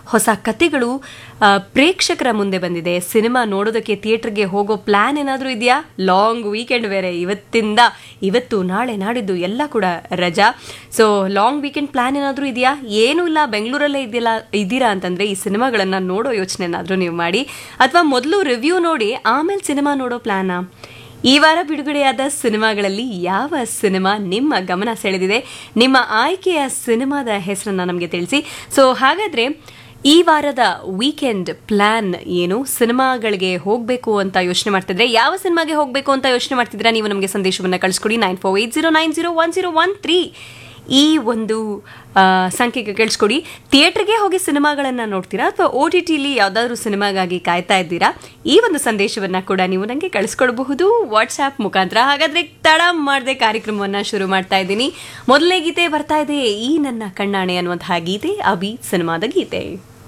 ಹೊಸ ಕತೆಗಳು ಆ, ಪ್ರೇಕ್ಷಕರ ಮುಂದೆ ಬಂದಿದೆ ಸಿನಿಮಾ ನೋಡೋದಕ್ಕೆ ಥಿಯೇಟರ್ಗೆ ಹೋಗೋ ಪ್ಲಾನ್ ಏನಾದರೂ ಇದೆಯಾ ಲಾಂಗ್ ವೀಕೆಂಡ್ ಬೇರೆ ಇವತ್ತಿಂದ ಇವತ್ತು ನಾಳೆ ನಾಡಿದ್ದು ಎಲ್ಲ ಕೂಡ ರಜಾ ಸೊ ಲಾಂಗ್ ವೀಕೆಂಡ್ ಪ್ಲಾನ್ ಏನಾದರೂ ಇದೆಯಾ ಏನೂ ಇಲ್ಲ ಬೆಂಗಳೂರಲ್ಲೇ ಇದೆಯಲ್ಲ ಇದ್ದೀರಾ ಅಂತಂದ್ರೆ ಈ ಸಿನಿಮಾಗಳನ್ನ ನೋಡೋ ಯೋಚನೆ ಏನಾದರೂ ನೀವು ಮಾಡಿ ಅಥವಾ ಮೊದಲು ರಿವ್ಯೂ ನೋಡಿ ಆಮೇಲೆ ಸಿನಿಮಾ ನೋಡೋ ಪ್ಲಾನಾ ಈ ವಾರ ಬಿಡುಗಡೆಯಾದ ಸಿನಿಮಾಗಳಲ್ಲಿ ಯಾವ ಸಿನಿಮಾ ನಿಮ್ಮ ಗಮನ ಸೆಳೆದಿದೆ ನಿಮ್ಮ ಆಯ್ಕೆಯ ಸಿನಿಮಾದ ಹೆಸರನ್ನ ನಮಗೆ ತಿಳಿಸಿ ಸೊ ಹಾಗಾದ್ರೆ ಈ ವಾರದ ವೀಕೆಂಡ್ ಪ್ಲಾನ್ ಏನು ಸಿನಿಮಾಗಳಿಗೆ ಹೋಗಬೇಕು ಅಂತ ಯೋಚನೆ ಮಾಡ್ತಿದ್ರೆ ಯಾವ ಸಿನಿಮಾಗೆ ಹೋಗಬೇಕು ಅಂತ ಯೋಚನೆ ಮಾಡ್ತಿದ್ರೆ ನೀವು ನಮಗೆ ಸಂದೇಶವನ್ನು ಕಳಿಸ್ಕೊಡಿ nine four eight zero nine zero one zero one three ಈ ಒಂದು ಆ, ಸಂಖ್ಯೆಗೆ ಕೇಳಿಸ್ಕೊಡಿ ಥಿಯೇಟರ್ಗೆ ಹೋಗಿ ಸಿನಿಮಾಗಳನ್ನು ನೋಡ್ತೀರಾ ಅಥವಾ ಓ ಟಿ ಟಿಲಿ ಯಾವುದಾದ್ರೂ ಸಿನಿಮಾಗಾಗಿ ಕಾಯ್ತಾ ಇದ್ದೀರಾ ಈ ಒಂದು ಸಂದೇಶವನ್ನು ಕೂಡ ನೀವು ನನಗೆ ಕಳಿಸ್ಕೊಡ್ಬಹುದು ವಾಟ್ಸ್ಆ್ಯಪ್ ಮುಖಾಂತರ ಹಾಗಾದ್ರೆ ತಡ ಮಾಡದೆ ಕಾರ್ಯಕ್ರಮವನ್ನು ಶುರು ಮಾಡ್ತಾ ಇದ್ದೀನಿ ಮೊದಲನೇ ಗೀತೆ ಬರ್ತಾ ಇದೆ ಈ ನನ್ನ ಕಣ್ಣಾಣೆ ಅನ್ನುವಂತಹ ಗೀತೆ ಅಭಿ ಸಿನಿಮಾದ ಗೀತೆ